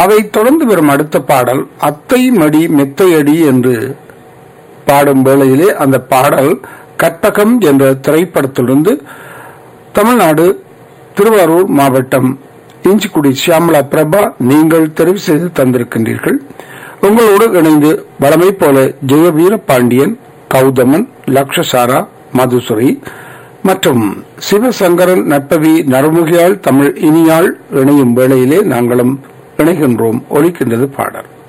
அதைத் தொடர்ந்து வரும் அடுத்த பாடல் அத்தை மடி மெத்தையடி என்று பாடும் வேளையிலே அந்த பாடல் கற்பகம் என்ற திரைப்படத்திலிருந்து தமிழ்நாடு திருவாரூர் மாவட்டம் இஞ்சிக்குடி சியாமலா பிரபா நீங்கள் தெரிவு செய்து தந்திருக்கின்றீர்கள் உங்களோடு இணைந்து வளமை போல ஜெயவீர பாண்டியன் கௌதமன் லக்ஷசாரா மதுசுரி மற்றும் சிவசங்கரன் நட்பவி நறுமுகியாள் தமிழ் இனியாள் இணையும் வேளையிலே நாங்களும் இணைகின்றோம் ஒலிக்கின்றது பாடல்